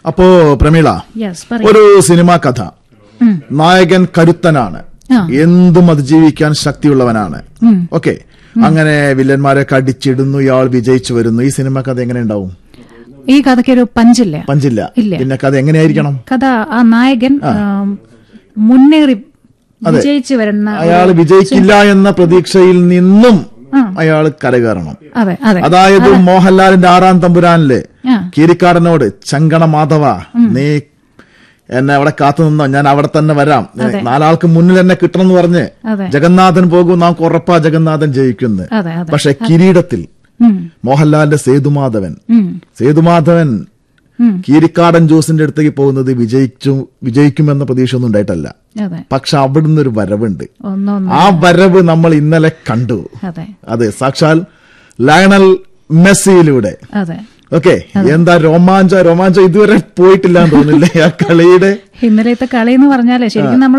അപ്പോ പ്രമീള യെസ് പറയൂ ഒരു സിനിമാ കഥ ഉം. നായകൻ കരുത്തനാണ് ആ. എന്തും അതിജീവിക്കാൻ ശക്തിയുള്ളവനാണ് ഓക്കെ അങ്ങനെ വില്ലന്മാരെ കടിച്ചിടുന്നു ഇയാൾ വിജയിച്ചു വരുന്നു ഈ സിനിമ കഥ എങ്ങനെ ഉണ്ടാവും ഈ കഥയ്ക്ക് ഒരു പഞ്ചില്ല പഞ്ചില്ല ഇല്ല. പിന്നെ കഥ എങ്ങനെയായിരിക്കണം കഥ ആ നായകൻ ആം, മുന്നേറി വിജയിച്ചു വരുന്ന ഒരു- അയാൾ വിജയിക്കില്ല എന്ന പ്രതീക്ഷയിൽ നിന്നും അയാൾ കരകയറണം അതെ അതെ അതായത് മോഹൻലാലിന്റെ ആറാം തമ്പുരാനില് ആ. കീരിക്കാടനോട് ചങ്കണ മാധവ നീ എന്നെ അവിടെ കാത്തു നിന്നോ ഞാൻ അവിടെ തന്നെ വരാം നാലാൾക്ക് മുന്നിൽ എന്നെ കിട്ടണം എന്ന് പറഞ്ഞ് അതെ. ജഗന്നാഥൻ പോകും നമുക്ക് ഉറപ്പാ ജഗന്നാഥൻ ജയിക്കുന്നു അതെ അതെ പക്ഷെ കിരീടത്തിൽ ഉം, മോഹൻലാലിന്റെ സേതുമാധവൻ ഉം, സേതുമാധവൻ ഉം. കീരിക്കാടൻ ജോസിന്റെ അടുത്തേക്ക് പോകുന്നത് വിജയിച്ചു വിജയിക്കുമെന്ന പ്രതീക്ഷ ഒന്നും ഉണ്ടായിട്ടല്ല അതെ പക്ഷെ അവിടുന്ന് ഒരു വരവുണ്ട് ഒന്നൊന്ന് ആ വരവ് നമ്മൾ ഇന്നലെ കണ്ടു അതെ അതെ സാക്ഷാൽ ലയണൽ മെസ്സിയിലൂടെ അതെ ഓക്കെ എന്താ രോമാഞ്ച രോമാഞ്ചം ഇതുവരെ പോയിട്ടില്ല എന്ന് തോന്നില്ലേ ആ കളിയുടെ ഇന്നലത്തെ കളി എന്ന് പറഞ്ഞാല് ശരിക്കും നമ്മൾ